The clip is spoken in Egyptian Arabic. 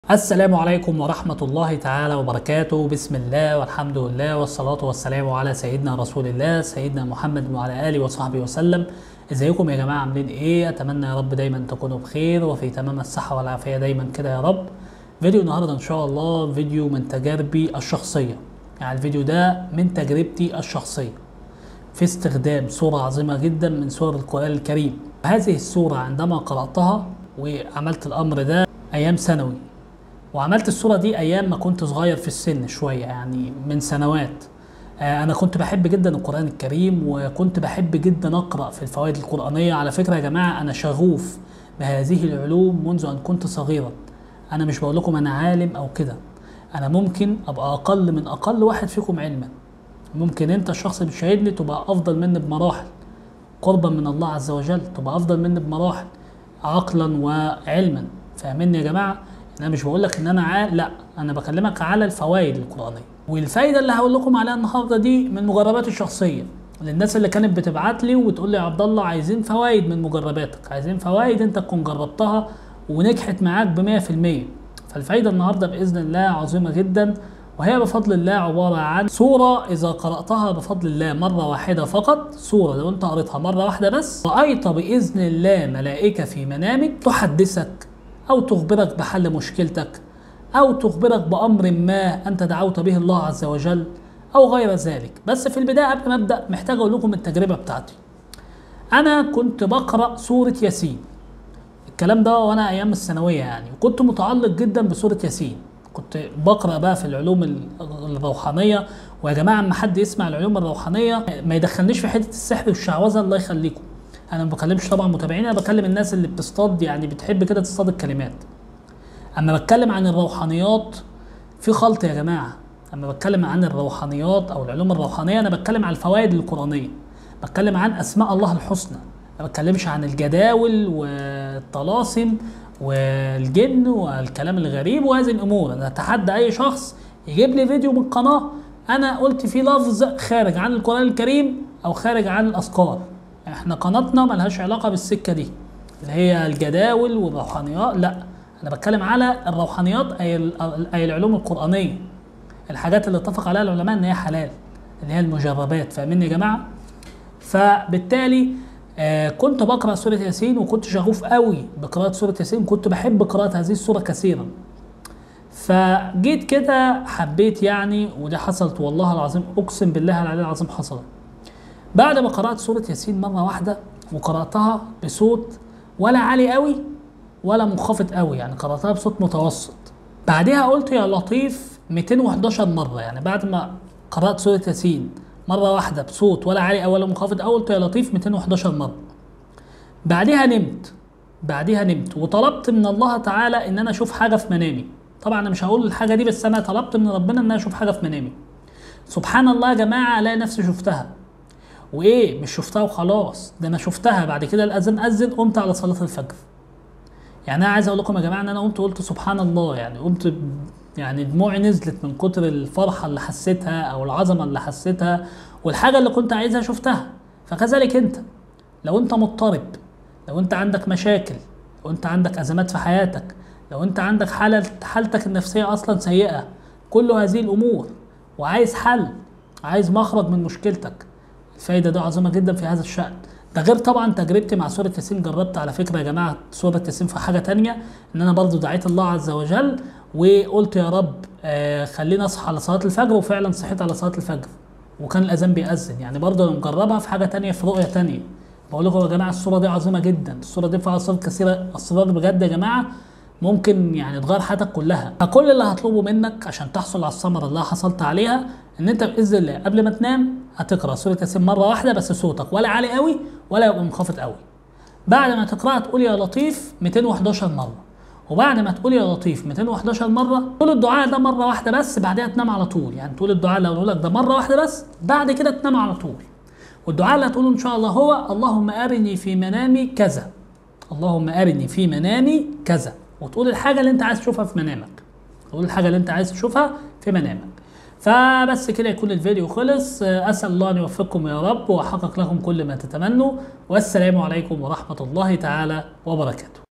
السلام عليكم ورحمة الله تعالى وبركاته بسم الله والحمد لله والصلاة والسلام على سيدنا رسول الله سيدنا محمد وعلى آله وصحبه وسلم ازيكم يا جماعة عاملين ايه اتمنى يا رب دايما تكونوا بخير وفي تمام الصحة والعافية دايما كده يا رب فيديو النهاردة ان شاء الله فيديو من تجاربي الشخصية يعني الفيديو ده من تجربتي الشخصية في استخدام سورة عظيمة جدا من سور القرآن الكريم هذه السورة عندما قرأتها وعملت الأمر ده أيام ثانوي وعملت الصورة دي أيام ما كنت صغير في السن شوية يعني من سنوات آه، أنا كنت بحب جدا القرآن الكريم وكنت بحب جدا أقرأ في الفوائد القرآنية على فكرة يا جماعة أنا شغوف بهذه العلوم منذ أن كنت صغيرا أنا مش بقول لكم أنا عالم أو كده أنا ممكن أبقى أقل من أقل واحد فيكم علما ممكن أنت الشخص اللي بتشاهدني تبقى أفضل مني بمراحل قربا من الله عز وجل تبقى أفضل مني بمراحل عقلا وعلما فاهميني يا جماعة انا مش بقول لك ان انا عا... لا انا بكلمك على الفوائد القرانيه والفايده اللي هقول لكم عليها النهارده دي من مجرباتي الشخصيه للناس اللي كانت بتبعت لي وتقول لي يا عبد الله عايزين فوائد من مجرباتك عايزين فوائد انت تكون جربتها ونجحت معاك ب 100% فالفايده النهارده باذن الله عظيمه جدا وهي بفضل الله عبارة عن سورة إذا قرأتها بفضل الله مرة واحدة فقط سورة لو أنت قريتها مرة واحدة بس رأيت بإذن الله ملائكة في منامك تحدثك أو تخبرك بحل مشكلتك أو تخبرك بأمر ما أنت دعوت به الله عز وجل أو غير ذلك بس في البداية قبل ما أبدأ محتاج أقول لكم التجربة بتاعتي أنا كنت بقرأ سورة ياسين الكلام ده وأنا أيام الثانوية يعني وكنت متعلق جدا بسورة ياسين كنت بقرأ بقى في العلوم الروحانية ويا جماعة أما حد يسمع العلوم الروحانية ما يدخلنيش في حتة السحر والشعوذة الله يخليكم انا ما بكلمش طبعا متابعين انا بكلم الناس اللي بتصطاد يعني بتحب كده تصطاد الكلمات اما بتكلم عن الروحانيات في خلط يا جماعه اما بتكلم عن الروحانيات او العلوم الروحانيه انا بتكلم عن الفوائد القرانيه بتكلم عن اسماء الله الحسنى ما بتكلمش عن الجداول والطلاسم والجن والكلام الغريب وهذه الامور انا اتحدى اي شخص يجيب لي فيديو من قناه انا قلت فيه لفظ خارج عن القران الكريم او خارج عن الاذكار احنا قناتنا ملهاش علاقه بالسكه دي اللي هي الجداول والروحانيات لا انا بتكلم على الروحانيات اي اي العلوم القرانيه الحاجات اللي اتفق عليها العلماء ان هي حلال اللي هي المجربات فاهمين يا جماعه فبالتالي آه كنت بقرا سوره ياسين وكنت شغوف قوي بقراءه سوره ياسين كنت بحب قراءه هذه السوره كثيرا فجيت كده حبيت يعني وده حصلت والله العظيم اقسم بالله العلي العظيم حصلت بعد ما قرأت سورة ياسين مرة واحدة وقرأتها بصوت ولا عالي قوي ولا منخفض قوي يعني قرأتها بصوت متوسط بعدها قلت يا لطيف 211 مرة يعني بعد ما قرأت سورة ياسين مرة واحدة بصوت ولا عالي أو ولا منخفض أو قلت يا لطيف 211 مرة بعدها نمت بعدها نمت وطلبت من الله تعالى إن أنا أشوف حاجة في منامي طبعا أنا مش هقول الحاجة دي بس أنا طلبت من ربنا إن أنا أشوف حاجة في منامي سبحان الله يا جماعة ألاقي نفسي شفتها وايه مش شفتها وخلاص ده انا شفتها بعد كده الاذان اذن قمت على صلاه الفجر يعني انا عايز اقول لكم يا جماعه ان انا قمت قلت سبحان الله يعني قمت يعني دموعي نزلت من كتر الفرحه اللي حسيتها او العظمه اللي حسيتها والحاجه اللي كنت عايزها شفتها فكذلك انت لو انت مضطرب لو انت عندك مشاكل لو انت عندك ازمات في حياتك لو انت عندك حاله حالتك النفسيه اصلا سيئه كل هذه الامور وعايز حل عايز مخرج من مشكلتك الفايده دي عظيمه جدا في هذا الشان ده غير طبعا تجربتي مع سوره ياسين جربت على فكره يا جماعه سوره ياسين في حاجه تانية ان انا برضو دعيت الله عز وجل وقلت يا رب آه خليني اصحى على صلاه الفجر وفعلا صحيت على صلاه الفجر وكان الاذان بيأذن يعني برضو انا مجربها في حاجه تانية في رؤيه تانية بقول لكم يا جماعه الصوره دي عظيمه جدا الصوره دي فيها اسرار كثيره اسرار بجد يا جماعه ممكن يعني تغير حياتك كلها فكل اللي هطلبه منك عشان تحصل على الثمره اللي حصلت عليها ان انت باذن الله قبل ما تنام هتقرا سوره ياسين مره واحده بس صوتك ولا عالي قوي ولا يبقى منخفض قوي بعد ما تقراها تقول يا لطيف 211 مره وبعد ما تقول يا لطيف 211 مره تقول الدعاء ده مره واحده بس بعدها تنام على طول يعني تقول الدعاء اللي هقوله لك ده مره واحده بس بعد كده تنام على طول والدعاء اللي هتقوله ان شاء الله هو اللهم ارني في منامي كذا اللهم ارني في منامي كذا وتقول الحاجه اللي انت عايز تشوفها في منامك تقول الحاجه اللي انت عايز تشوفها في منامك فبس كده يكون الفيديو خلص اسال الله ان يوفقكم يا رب واحقق لكم كل ما تتمنوا والسلام عليكم ورحمه الله تعالى وبركاته